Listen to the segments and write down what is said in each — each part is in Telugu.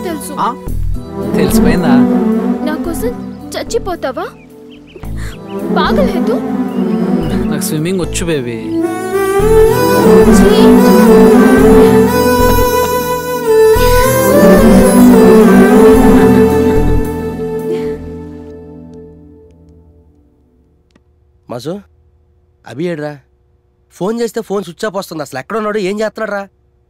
తెలుసు ఆ? తెలిసిపోయిందా నా కోసం చచ్చిపోతావా పాగల్ హే తూ నాకు స్విమ్మింగ్ వచ్చు బేబీ మాసు అభి ఏడ్రా ఫోన్ చేస్తే ఫోన్ స్విచ్ ఆఫ్ వస్తుంది అసలు ఎక్కడ ఉన్నాడు ఏం చేస్తున్నాడు రా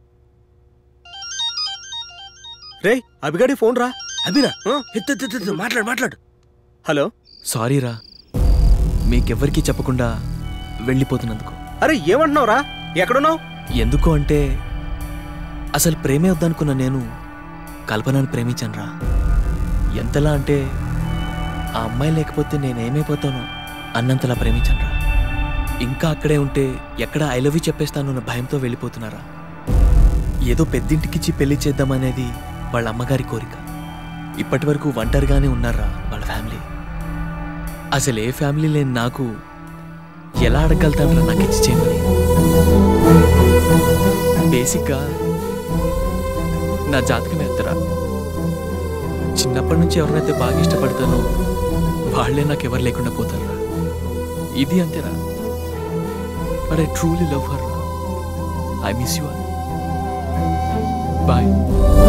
రే అభిగాడి ఫోన్ రా అభినా ఆ? ఎత్తు ఎత్తు, ఎత్తు, ఎత్తు, మాట్లాడు మాట్లాడు హలో సారీ రా మీకెవ్వరికీ చెప్పకుండా వెళ్ళిపోతున్నందుకు అరే ఏమంటున్నావు రా ఎక్కడున్నావు ఎందుకు అంటే అసలు ప్రేమే వద్దనుకున్న నేను కల్పనను ప్రేమించాను రా ఎంతలా అంటే ఆ అమ్మాయి లేకపోతే నేనేమైపోతానో అన్నంతలా ప్రేమించాను రా ఇంకా అక్కడే ఉంటే ఎక్కడ ఐ లవ్ యూ చెప్పేస్తానన్న భయంతో వెళ్ళిపోతున్నారా ఏదో పెద్దింటికిచ్చి పెళ్లి చేద్దామనేది వాళ్ళ అమ్మగారి కోరిక ఇప్పటి వరకు ఒంటరిగానే ఉన్నారా వాళ్ళ ఫ్యామిలీ అసలు ఏ ఫ్యామిలీ లేని నాకు ఎలా అడగలుగుతానరా నాకు ఇచ్చి చేయమని బేసిక్గా నా జాతకమే అంతరా చిన్నప్పటి నుంచి ఎవరినైతే బాగా ఇష్టపడతానో వాళ్ళే నాకు ఎవరు లేకుండా పోతారా ఇది అంతేరా but I truly love her I miss you bye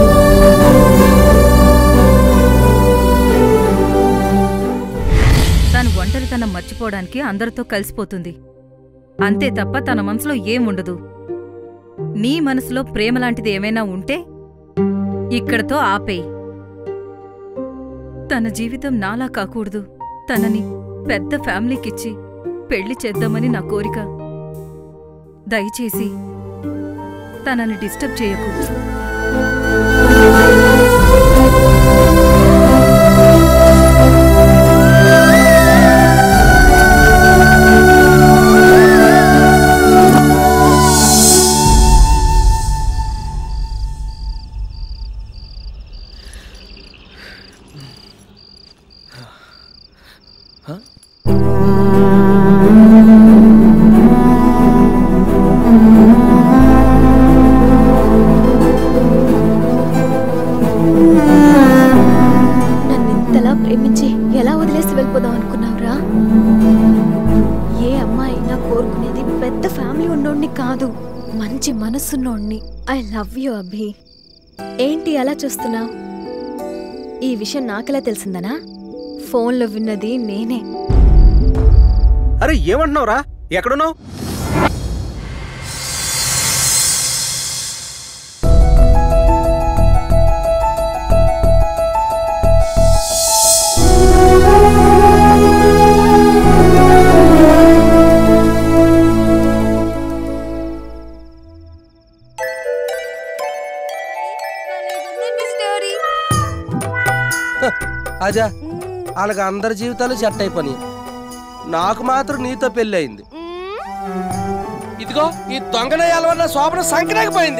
తను ఒంటరితనం మర్చిపోవడానికి అందరితో కలిసిపోతుంది అంతే తప్ప తన మనసులో ఏం ఉండదు నీ మనసులో ప్రేమ లాంటిది ఏమైనా ఉంటే ఇక్కడతో ఆపేయి తన జీవితం నాలా కాకూడదు తనని పెద్ద ఫ్యామిలీకిచ్చి పెళ్లి చేద్దామని నా కోరిక దయచేసి తనని డిస్టర్బ్ చేయకు నన్ను ఇంతలా ప్రేమించి ఎలా వదిలేసి వెళ్ళిపోదాం అనుకున్నావురా ఏ అమ్మాయి అయినా కోరుకునేది పెద్ద ఫ్యామిలీ ఉన్నోడిని కాదు మంచి మనసున్నోడిని ఐ లవ్ యూ అభి ఏంటి అలా చూస్తున్నావు ఈ విషయం నాకెలా తెలిసిందనా ఫోన్లో విన్నది నేనే అరే ఏమంటున్నావు రా ఎక్కడున్నావు అజా వాళ్ళకి అందరి జీవితాలు సెట్ అయిపోయినాయి నాకు మాత్రం నీతో పెళ్లి అయింది ఇదిగో ఈ దొంగనయ్యాల వల్ల శోభన సంకరాకపోయింది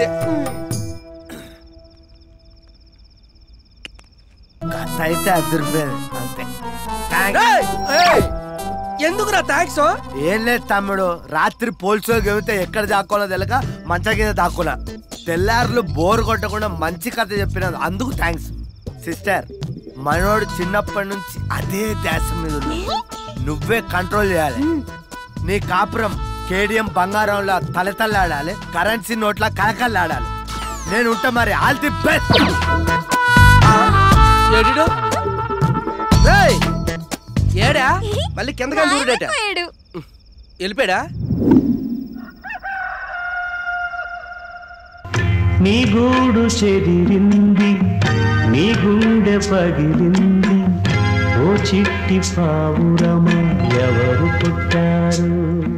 అయితే అదిరిపోయింది అంతే ఏయ్! ఏయ్! ఎందుకురా థ్యాంక్స్ ఏం లేదు తమ్ముడు రాత్రి పోల్చో గెలితే ఎక్కడ దాక్కోలో తెలియక మంచం కింద దాక్కున్నా తెల్లారులు బోర్ కొట్టకుండా మంచి కథ చెప్పినందుకు అందుకు థ్యాంక్స్ సిస్టర్ మనోడు చిన్నప్పటి నుంచి అదే ధ్యాస మీద ఉన్నాడు. నువ్వే కంట్రోల్ చేయాలి నీ కాపురం కేడిఎం బంగారంలా తలతల్లాడాలి కరెన్సీ నోట్ల కలకల్లాడాలి నేను ఉంటా మరి ఆల్ ది బెస్ట్ ఏడిడు ఏయ్! ఏడా మళ్ళీ కిందగా దూరడట వెళ్ళిపోయాడా నీ గూడు చెదిరింది నీ గుండె పగిలింది ఓ చిట్టి పావురమ ఎవరు పుట్టారు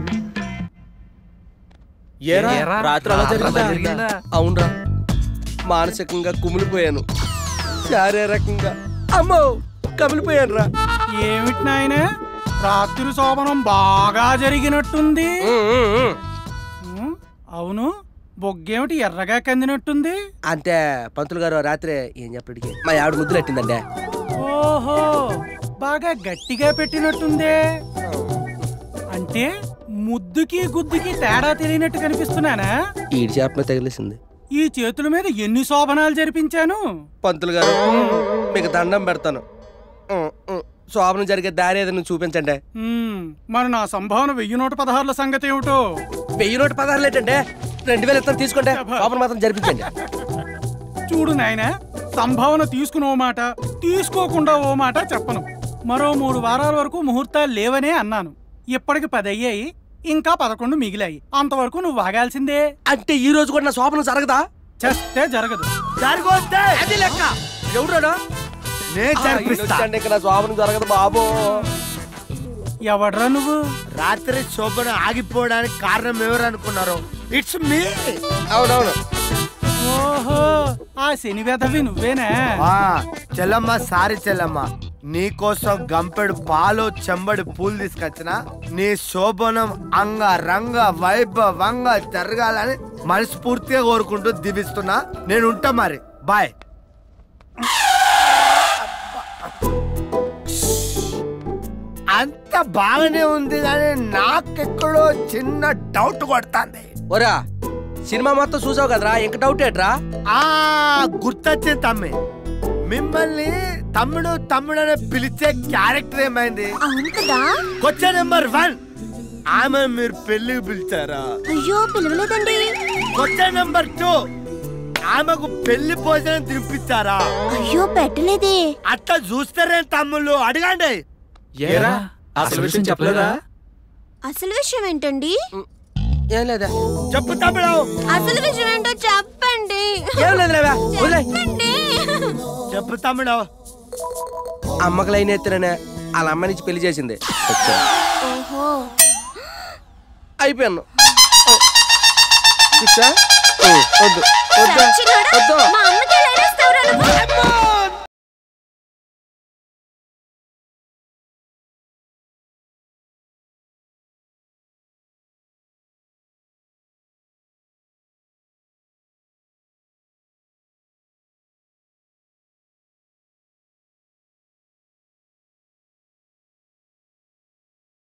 ఏరా ఏరా, రాత్రి అలా జరిగిందా జరిగిందా? అవునరా మానసికంగా కుమిలిపోయాను శారీరకంగా అమ్మో కమిలిపోయాను రా ఏమిటి నాయన రాత్రి శోభనం బాగా జరిగినట్టుంది ఉమ్, అవును బొగ్గేమిటి ఎర్రగా కందినట్టుంది అంతే పంతులు గారు రాత్రే ఏం చెప్పడికి మా ఆవిడ ముద్దులు పెట్టిందండి ఓహో బాగా గట్టిగా పెట్టినట్టుందే అంటే ముద్దుకి గుద్దుకి తేడా తెలియనట్టు కనిపిస్తున్నానా ఈడి చేపలో తగిలేసింది ఈ చేతుల మీద ఎన్ని శోభనాలు జరిపించాను పంతులు గారు మీకు దండం పెడతాను ఉమ్, ఉమ్, శోభనం జరిగే దారి ఏదైనా చూపించండి హ్మ్, మరి నా సంభావన వెయ్యి నూట పదహారుల సంగతి ఏమిటో వెయ్యి నూట పదహారులు ఏంటంటే రెండు వేలు ఇస్తాను తీసుకోండి శోభనం మాత్రం జరిపించండి చూడు నాయన సంభావన తీసుకుని ఓ మాట తీసుకోకుండా ఓ మాట చెప్పను మరో మూడు వారాల వరకు ముహూర్తాలు లేవనే అన్నాను ఇప్పటికి పది అయ్యాయి ఇంకా పదకొండు మిగిలాయి అంతవరకు నువ్వు వాగాల్సిందే అంటే ఈ రోజు కూడా నా శోభనం జరగదా చేస్తే జరగదు జరగొద్దే అది లెక్క ఎవడు నేను జరిపిస్తా ఇక్కడ నా శోభనం జరగదు బాబు ఎవడ్రా నువ్వు రాత్రి శోభన ఆగిపోవడానికి కారణం ఎవరు అనుకున్నారు ఇట్స్ మీ అవునవును ఓహో ఆ శని వెధవి నువ్వేనా ఆ చెల్లమ్మ సారీ చెల్లమ్మ నీకోసం గంపెడు పాలు చెంబడి పూలు తీసుకొచ్చిన నీ శోభనం అంగ రంగ వైభవంగా జరగాలని మనస్ఫూర్తిగా కోరుకుంటూ దీవిస్తున్నా నేను ఉంటా మరి బాయ్ అంత బాగానే ఉంది కానీ నాకెక్కడో చిన్న డౌట్ కొడుతుంది ఒరా సినిమా మొత్తం చూసావు కదరా ఇంక డౌట్ ఏట్రా ఆ గుర్తొచ్చింది తమ్మి మిమ్మల్ని తమ్ముడు తమ్ముడు అని పిలిచే క్యారెక్టర్ ఏమైంది అవును కదా క్వశ్చన్ నెంబర్ వన్ ఆమె మీరు పెళ్లికి పిలిచారా అయ్యో పిలవలేదండి క్వశ్చన్ నెంబర్ టూ ఆమెకు పెళ్లి భోజనం తినిపించారా అయ్యో పెట్టలేదే అట్లా చూస్తారే తమ్ముళ్ళు అడగండి ఏరా అసలు విషయం చెప్పలేదా అసలు విషయం ఏంటండి ఏం లేదా చెప్పు తమ్ముడు అసలు విషయం ఏంటో చెప్పండి ఏం లేదు లేవా వదిలే చెప్పండి చెప్పు తమ్ముడు అమ్మకి లైన్ ఎత్తిరనే వాళ్ళ అమ్మ నుంచి పెళ్లి చేసింది వచ్చాను. ఓహో అయిపోయాను ఇచ్చా? ఉ, వద్దు వద్దు సచ్చినోడా? వద్దు